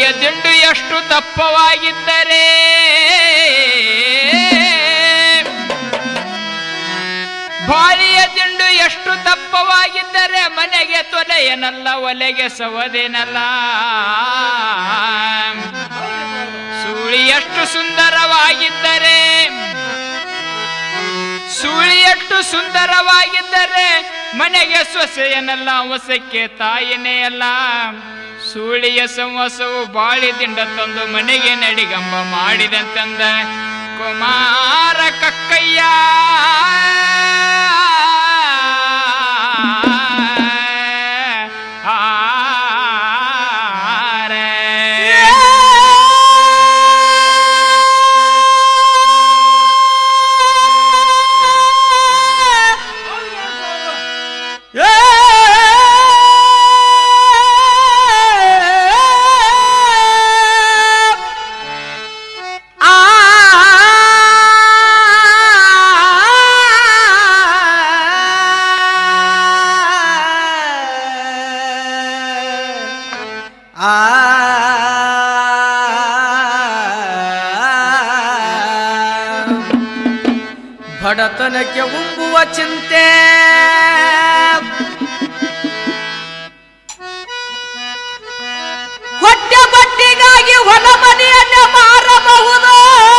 ದಿಂಡು ಎಷ್ಟು ದಪ್ಪವಾಗಿದ್ದರೆ ಬಾಳಿಯ ದಿಂಡು ಎಷ್ಟು ದಪ್ಪವಾಗಿದ್ದರೆ ಮನೆಗೆ ತೊಲೆಯನಲ್ಲ ಒಲೆಗೆ ಸವದೇನಲ್ಲ ಸೂಳಿ ಎಷ್ಟು ಸುಂದರವಾಗಿದ್ದರೆ ಸೂಳಿ ಎಷ್ಟು ಸುಂದರವಾಗಿದ್ದರೆ ಮನೆಗೆ ಸೊಸೆಯನಲ್ಲ ಹೊಸಕ್ಕೆ ತಾಯಿನೇ ಅಲ್ಲ ಸೂಳಿಯ ಸಂವಸವು ಬಾಳಿ ದಿಂಡ ತಂದು ಮನೆಗೆ ನಡಿಗಂಬ ಮಾಡಿದಂತಂದ ಕುಮಾರ ಕಕ್ಕಯ್ಯ ಬಡತನಕ್ಕೆ ಉಂಬುವ ಚಿಂತೆ ಹೊಟ್ಟೆ ಬಟ್ಟಿಗಾಗಿ ಹೊಲ ಮನೆಯನ್ನ ಮಾರಬಹುದು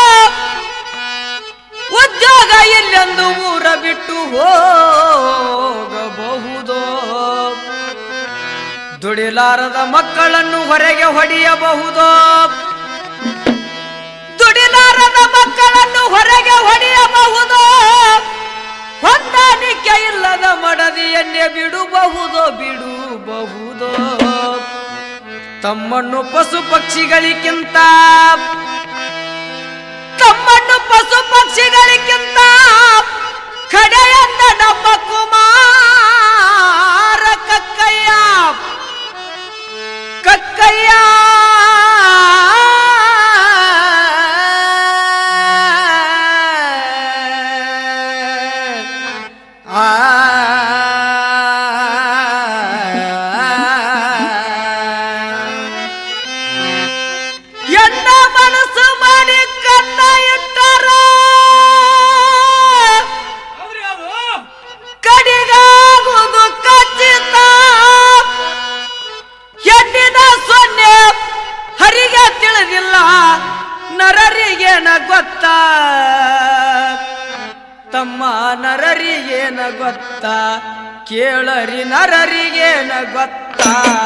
ಉದ್ಯೋಗ ಇಲ್ಲೆಂದು ಊರ ಬಿಟ್ಟು ಹೋಗಬಹುದು ದುಡಿಲಾರದ ಮಕ್ಕಳನ್ನು ಹೊರಗೆ ಹೊಡೆಯಬಹುದು ದುಡಿಲಾರದ ಮಕ್ಕಳನ್ನು ಹೊರಗೆ ಹೊಡೆಯಬಹುದು ಹೊಂದಾಣಿಕೆ ಇಲ್ಲದ ಮಡದಿಯನ್ನೇ ಬಿಡಬಹುದು ಬಿಡಬಹುದು ತಮ್ಮನ್ನು ಪಶು ಪಕ್ಷಿಗಳಿಗಿಂತ ತಮ್ಮನ್ನು ಪಶು ಪಕ್ಷಿಗಳಿಗಿಂತ ಕಡೆಯಂದ ನಮ್ಮ ಕುಮಾರ ಕಕ್ಕಯ್ಯ ಕಕ್ಕಯ್ಯ ಆ ಎನ್ನ ಮನಸ್ಸು ಮಾಡಿ ಕನ್ನ ಇಟ್ಟರ ಕಡಿಗಾಗುವುದು ಖಚಿತ ಹೆಣ್ಣಿನ ಸೊನ್ನೆ ಹರಿಗೆ ತಿಳಿದಿಲ್ಲ ನರರಿಗೇನ ಗೊತ್ತ ತಮ್ಮ ನರರಿಗೇನ ಗೊತ್ತ ಕೇಳರಿ ನರರಿಗೇನ ಗೊತ್ತ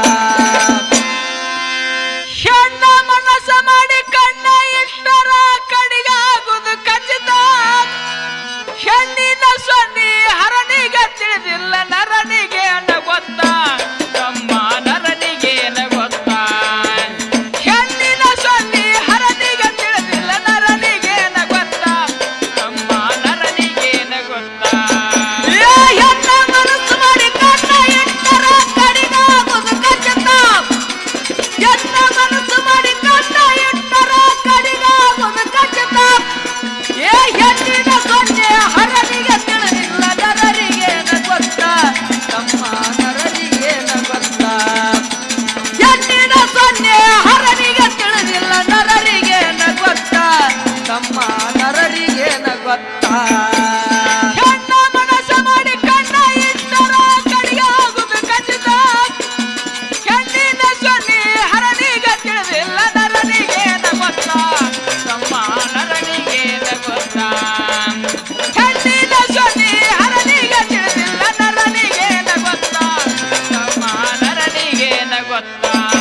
ಹೆಣ್ಣ ಮನಸ್ಸ ಮಾಡಿ ಕಣ್ಣ ಇಟ್ಟರ ಕಡಿಗಾಗುದು ಖಚಿತ ಹೆಣ್ಣಿನ ಸೊನ್ನಿ ಹರನಿಗೆ ತಿಳಿದಿಲ್ಲ ನರನಿಗೆ ಅನ್ನ ಗೊತ್ತ ತಮ್ಮ ನರನಿಗೆ ಏನ ಗೊತ್ತ ಹೆಣ್ಣಿನ ಸೊನ್ನಿ ಹರನಿಗೆ ತಿಳಿದಿಲ್ಲ ನರನಿಗೆ ಏನ ಗೊತ್ತ ತಮ್ಮ ನರನಿಗೆ ಏನ ಗೊತ್ತ ಏ ಹೆಣ್ಣ ಮನಸ್ಸು ಮಾಡಿ ಕಣ್ಣ ಇಟ್ಟರ ಕಡಿಗಾಗುವುದು ಖಚಿತ ಎನ್ನ ಮನಸ್ಸು ಮಾಡಿ ಕಣ್ಣ ಇಟ್ಟರ ಕಡಿಗಾಗುವುದು ಖಚಿತ ಏ ಹೆಣ್ಣಿನ ಸೊನ್ನೆ ಹರನಿಗೆ ತಿಳಿದಿಲ್ಲ ನರರಿಗೇನ ಗೊತ್ತ ತಮ್ಮ ನರರಿಗೇನ ಗೊತ್ತ ಹೆಣ್ಣಿನ ಸೊನ್ನೆ ಹರನಿಗೆ ತಿಳಿದಿಲ್ಲ ನರರಿಗೇನ ಗೊತ್ತ ತಮ್ಮ ನರರಿಗೇನ ಗೊತ್ತ ಹೆಣ್ಣ ಮನಸ್ಸ ಮಾಡಿ ಕಣ್ಣ ಇಟ್ಟರ ಕಡಿಗೆ ಹೋಗುದು ಖಚಿತ ಹೆಣ್ಣಿನ ಸೊನ್ನಿ ಹರನಿಗೆ ತಿಳಿದಿಲ್ಲ ನರನಿಗೇನ ಗೊತ್ತ ತಮ್ಮ ನರನಿಗೇನ ಗೊತ್ತ ಹೆಣ್ಣಿನ ಸೊನ್ನಿ ಹರನಿಗೆ ತಿಳಿದಿಲ್ಲ ನರನಿಗೇನ ಗೊತ್ತ ತಮ್ಮ ನರನಿಗೇನ ಗೊತ್ತ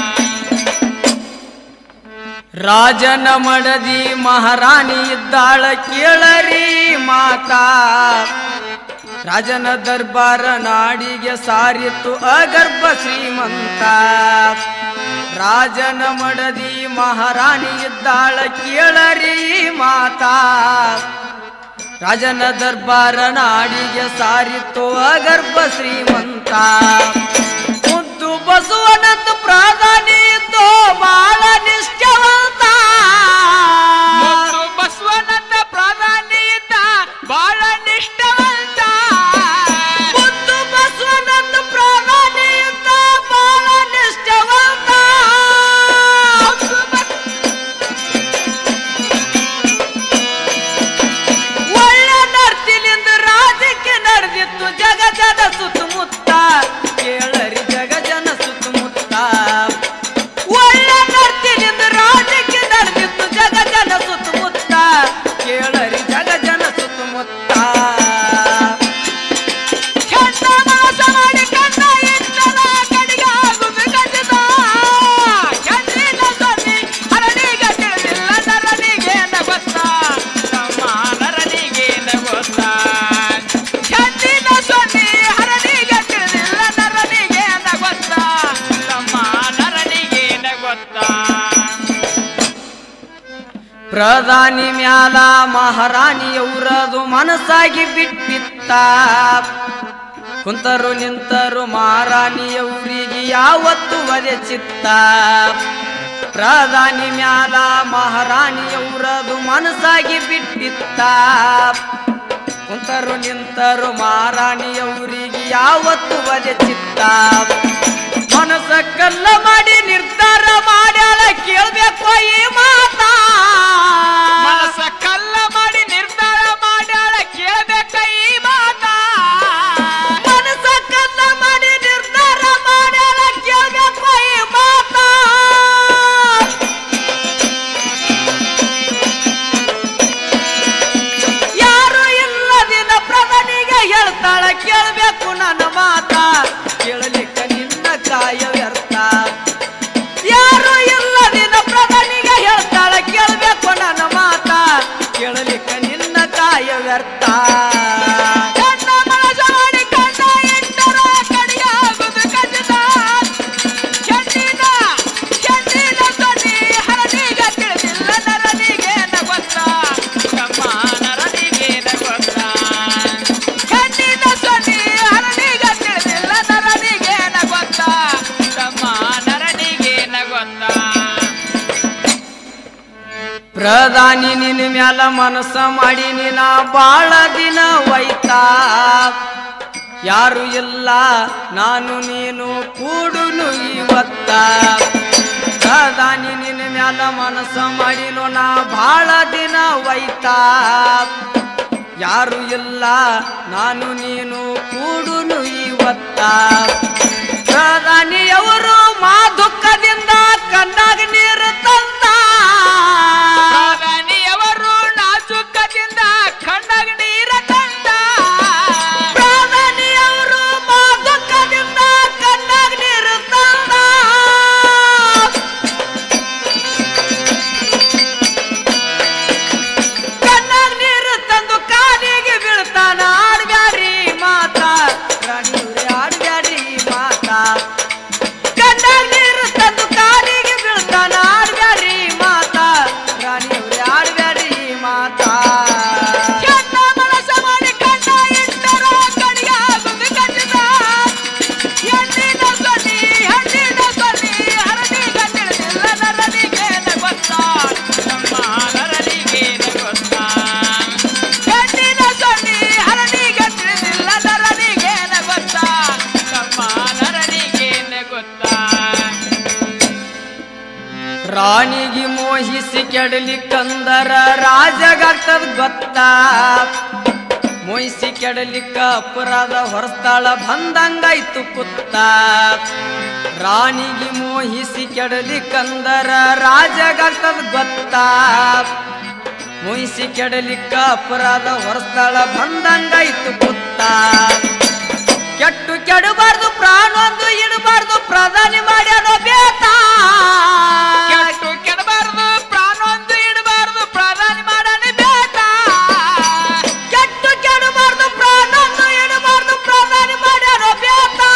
ರಾಜನ ಮಡದಿ ಮಹಾರಾಣಿ ಇದ್ದಾಳ ಕೇಳರಿ ಮಾತಾ ರಾಜನ ದರ್ಬಾರ ನಾಡಿಗೆ ಸಾರಿತು ಅಗರ್ಭ ಶ್ರೀಮಂತ ರಾಜನ ಮಡದಿ ಮಹಾರಾಣಿ ಇದ್ದಾಳ ಕೇಳರಿ ಮಾತಾ ರಾಜನ ದರ್ಬಾರ ನಾಡಿಗೆ ಸಾರಿತು ಅಗರ್ಭ ಶ್ರೀಮಂತ ಮುದ್ದು ಬಸವನಂತ ಪ್ರಾಧಾನ್ಯ ಇದ್ದು ಬಾಳ ನಿಷ್ಠವಂತ ಮತ್ತು ಬಸವನಂದ ಪ್ರಾಧಾನ್ಯ ಇದ್ದ ಬಾಳ ನಿಷ್ಠವಂತ ಮುದ್ದು ಬಸವನಂತ ಪ್ರಾಧಾನ್ಯ ಇದ್ದ ಬಾಳ ನಿಷ್ಠವಂತ ಮತ್ತು ಪ್ರಧಾನಿ ಮ್ಯಾಲ ಮಹಾರಾಣಿಯವರದು ಮನಸ್ಸಾಗಿ ಬಿಟ್ಟಿತ್ತ ಕುಂತರು ನಿಂತರು ಮಹಾರಾಣಿಯವರಿಗೆ ಯಾವತ್ತು ಒದೆ ಚಿತ್ತ ಪ್ರಧಾನಿ ಮ್ಯಾಲ ಮಹಾರಾಣಿಯವರದು ಮನಸ್ಸಾಗಿ ಬಿಟ್ಟಿತ್ತ ಕುಂತರು ನಿಂತರು ಮಹಾರಾಣಿಯವರಿಗೆ ಯಾವತ್ತು ಒದೆ ಚಿತ್ತ ಮನಸ್ಸ ಕಲ್ಲ ಮಾಡಿ ನಿರ್ಧಾರ ಮಾಡ್ಯಾಳ ಕೇಳ್ಬೇಕು ಈ ಮಾತಾ ಮನಸ್ಸ ಕಲ್ಲ ಮಾಡಿ ನಿರ್ಧಾರ ಮಾಡ್ಯಾಳ ಕೇಳಬೇಕ ಈ ಮಾತ ಮನಸ್ಸ ಕಲ್ಲ ಮಾಡಿ ನಿರ್ಧಾರ ಮಾಡ್ಯಾಳ ಕೇಳ್ಬೇಕು ಈ ಮಾತಾ ಯಾರು ಇಲ್ಲದಿನ ಪ್ರಧಾನಿಗೆ ಹೇಳ್ತಾಳ ಕೇಳ್ಬೇಕು ನನ್ನ ಮಾತ ಕೇಳಲಿಕ್ಕ ನಿನ್ನ ಕಾಯ ವ್ಯರ್ಥ ಯಾರು ಇಲ್ಲದಿನ ಪ್ರಧಾನಿಗೆ ಹೇಳ್ತಾಳ ಕೇಳ್ಬೇಕು ನನ್ನ ಮಾತ ಕೇಳಲಿಕ್ಕ ನಿನ್ನ ಕಾಯ ವ್ಯರ್ಥ ಕಣ್ಣ ಮನಸ ಮಾಡಿ ಕಣ್ಣ ಇಟ್ಟರ ಕಡಿಯಾಗುದು ಖಚಿತ ಹೆಣ್ಣಿನ ಹೆಣ್ಣಿನ ಸೊನ್ನಿ ಹರನಿಗ ತಿಳಿದಿಲ್ಲ ನರನಿಗೆ ನಗೊತ್ತ ತಮ್ಮ ನರನಿಗೆ ನಗೊತ್ತ ಹೆಣ್ಣಿನ ಸೊನ್ನಿ ಹರನಿಗ ತಿಳಿದಿಲ್ಲ ನರನಿಗೆ ನಗೊತ್ತ ತಮ್ಮ ನರನಿಗೆ ನಗೊತ್ತ ಪ್ರಧಾನಿ ನಿನ್ನ ಮ್ಯಾಲ ಮನಸ್ಸ ಮಾಡಿ ನೀನ ಬಾಳ ದಿನ ಒಯ್ತಾ ಯಾರು ಇಲ್ಲ ನಾನು ನೀನು ಕೂಡುನು ಇವತ್ತ ಪ್ರಧಾನಿ ನಿನ್ನ ಮ್ಯಾಲ ಮನಸ್ಸ ಮಾಡಿನು ನಾ ಬಾಳ ದಿನ ಒಯ್ತಾ ಯಾರು ಇಲ್ಲ ನಾನು ನೀನು ಕೂಡುನು ಇವತ್ತ ಪ್ರಧಾನಿಯವರು ಮಾ ದುಃಖದಿಂದ ಕಣ್ಣಾಗ ನೀರು ತಂದ ಪ್ರಧಾನಿಯವರು ನಾಜುಕದಿಂದ ಕಣ್ಣಾಗ ನೀರ ಕಂಡ ಪ್ರಧಾನಿಯವರು ಮಾ ದುಃಖದಿಂದ ಕಣ್ಣಾಗ ನೀರು ತಂದ ಕಣ್ಣಾಗ ನೀರು ತಂದು ಕಾಲಿಗೆ ಬೀಳ್ತಾನ ಆಡ್ಬ್ಯಾರಿ ಮಾತಾ ರಾಣಿಯವ್ರೆ ಆಡ್ಬ್ಯಾರಿ ಮಾತಾ ಕಣ್ಣಾಗ ನೀರು ತಂದು ಕಾಲಿಗೆ ಬೀಳ್ತಾನ ಆಡ್ಬ್ಯಾರಿ ಮಾತಾ ರಾಣಿಯವ್ರೆ ಆಡ್ಬ್ಯಾರಿ ಮಾತಾ ಕೆಟ್ಟ ಮನಸ ಮಾಡಿ ಕಣ್ಣ ಇಟ್ಟರ ಕಡಿಯಾಗುದು ಖಚಿತ ಹೆಣ್ಣಿನ ಸೊನ್ನಿ ಹೆಣ್ಣಿನ ಸೊನ್ನಿ ಹರನಿಗ ತಿಳಿದಿಲ್ಲ ನರನಿಗೆ ಗೊತ್ತ ನಮ್ಮ ನರನಿಗೆ ಗೊತ್ತ ಹೆಣ್ಣಿನ ಸೊನ್ನಿ ಹರನಿಗೆ ತಿಳಿದಿಲ್ಲ ನರನಿಗೆ ಗೊತ್ತ ನಮ್ಮ ನರನಿಗೆ ಗೊತ್ತ ರಾಣಿಗೆ ಮೋಹಿಸಿ ಕೆಡಲಿಕ್ಕಂದರ ರಾಜಗಾಗ್ತದ ಗೊತ್ತ ಮೋಹಿಸಿ ಕೆಡಲಿಕ್ಕ ಅಪರಾಧ ಹೊರಸ್ತಾಳ ಬಂದಂಗಾಯ್ತು ಕುತ್ತ ರಾಣಿಗೆ ಮೋಹಿಸಿ ಕೆಡಲಿಕ್ಕಂದರ ರಾಜಗಾಗ್ತದ ಗೊತ್ತ ಮೋಹಿಸಿ ಕೆಡಲಿಕ್ಕ ಅಪರಾಧ ಹೊರಸ್ತಾಳ ಬಂದಂಗಾಯ್ತು ಕುತ್ತ ಕೆಟ್ಟು ಕೆಡಬಾರ್ದು ಪ್ರಾಣೊಂದು ಇಡಬಾರ್ದು ಪ್ರಧಾನಿ ಮಾಡ್ಯಾನೋ ಬೇತಾ ಕೆಟ್ಟು ಕೆಡಬಾರ್ದು ಪ್ರಾಣೊಂದು ಇಡಬಾರ್ದು ಪ್ರಧಾನಿ ಮಾಡನೆ ಬೇಟ ಕೆಟ್ಟು ಕೆಡಬಾರ್ದು ಪ್ರಾಣೊಂದು ಇಡಬಾರ್ದು ಪ್ರಧಾನಿ ಮಾಡ್ಯಾನೋ ಬೇತಾ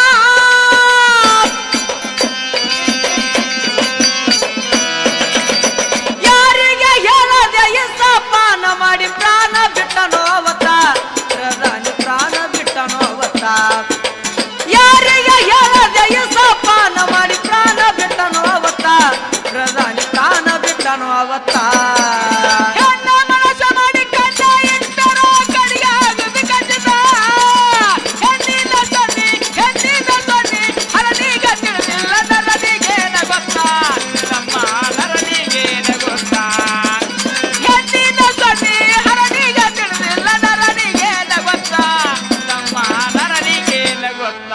ಯಾರಿಗೆ ಹೇಳದೆ ಇಸಪಾನ ಮಾಡಿ ಪ್ರಾಣ ಬಿಟ್ಟನೋ ಅವತ ಪ್ರಧಾನಿ ಪ್ರಾಣ ಬಿಟ್ಟನೋ ಅವತ ಯಾರಿಗೆ ಹೇಳದೆ ಇಸಪಾನ ಮಾಡಿ ಪ್ರಾಣ ಬಿಟ್ಟನೋ ಅವತ ಪ್ರಧಾನಿ ಪ್ರಾಣ ಬಿಟ್ಟನೋ ಅವತ ಹೆಣ್ಣ ಮನಸ ಮಾಡಿ ಕಣ್ಣ ಇಟ್ಟರ ಕಡಿಯಾಗುದು ಖಚಿತ ಹೆಣ್ಣಿನ ಸೊನ್ನಿ ಹೆಣ್ಣಿನ ಸೊನ್ನಿ ಹರನಿಗ ತಿಳಿದಿಲ್ಲ ನರನಿಗೆ ಗೊತ್ತ ನಮ್ಮ ನರನಿಗೆ ಗೊತ್ತ ಹೆಣ್ಣಿನ ಸೊನ್ನಿ ಹರನಿಗ ತಿಳಿದಿಲ್ಲ ನರನಿಗೆ ಗೊತ್ತ ನಮ್ಮ ನರನಿಗೆ ಗೊತ್ತ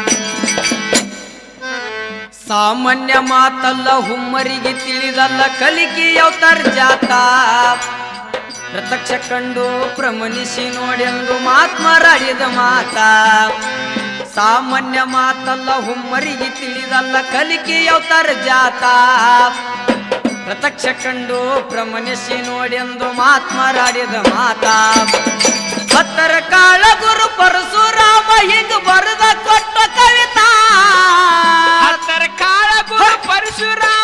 ಸಾಮಾನ್ಯ ಮಾತಲ್ಲ ಹುಮ್ಮರಿಗೆ ತಿಳಿದಲ್ಲ ಕಲಿಕೆ ಅವತಾರ ಜಾತ ಪ್ರತ್ಯಕ್ಷ ಕಂಡು ಪ್ರಮನಿಸಿ ನೋಡೆಂದು ಮಾತ್ಮರಾಡಿದ ಮಾತ ಸಾಮಾನ್ಯ ಮಾತಲ್ಲ ಹುಮ್ಮರಿಗೆ ತಿಳಿದಲ್ಲ ಕಲಿಕೆ ಅವತಾರ ಜಾತ ಪ್ರತ್ಯಕ್ಷ ಕಂಡು ಪ್ರಮನಿಸಿ ನೋಡೆಂದು ಮಾತ್ಮರಾಡಿದ ಮಾತ ಭಕ್ತರ ಕಾಳ ಗುರು ಪರಶುರಾಮ ಹಿಂಗ ಬರದ ಕೊಟ್ಟ ಕವಿತಾ ಹತ್ತರ ಕಾಳ ಗುರು ಪರಶುರಾಮ